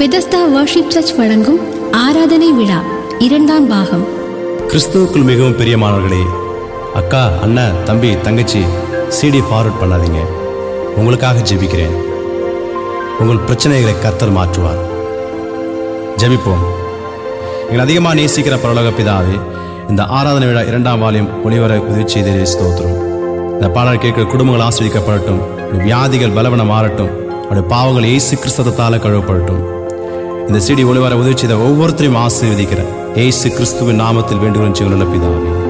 Bethesda worship search வழங்கும் ஆராதனை விழா இரண்டாம் பாகம் கிறிஸ்துவுக்குள் மிகவும் பிரியமானவர்களே அக்கா அண்ணன் தம்பி தங்கச்சி சிடி ஃபார்வர்ட் பண்ணாதீங்க உங்களுக்காக ஜெபிக்கிறேன் உங்கள் பிரச்சனைகளை கர்த்தர் மாற்றுவார் ஜெபிப்போம் எங்கள் அதிகமாக நேசிக்கிற பரலோக பிதாவே இந்த ஆராதனை விழா இரண்டாம் வாலியம் ஒளிவர உதவி செய்தே ஸ்தோத்திரம் இந்த பாடல் கேட்கிற குடும்பங்கள் ஆஸ்வதிக்கப்படட்டும் உடைய வியாதிகள் பலவனம் மாறட்டும் அவருடைய பாவங்கள் இயேசு கிறிஸ்தத்தால் கழுவப்படட்டும் இந்த சிடி ஒளிவர உதவி செய்த ஒவ்வொருத்தரையும் ஆசீர்வதிக்கிற இயேசு கிறிஸ்துவின் நாமத்தில் வேண்டுகிறோம் செய்யுள்ள பிதாவே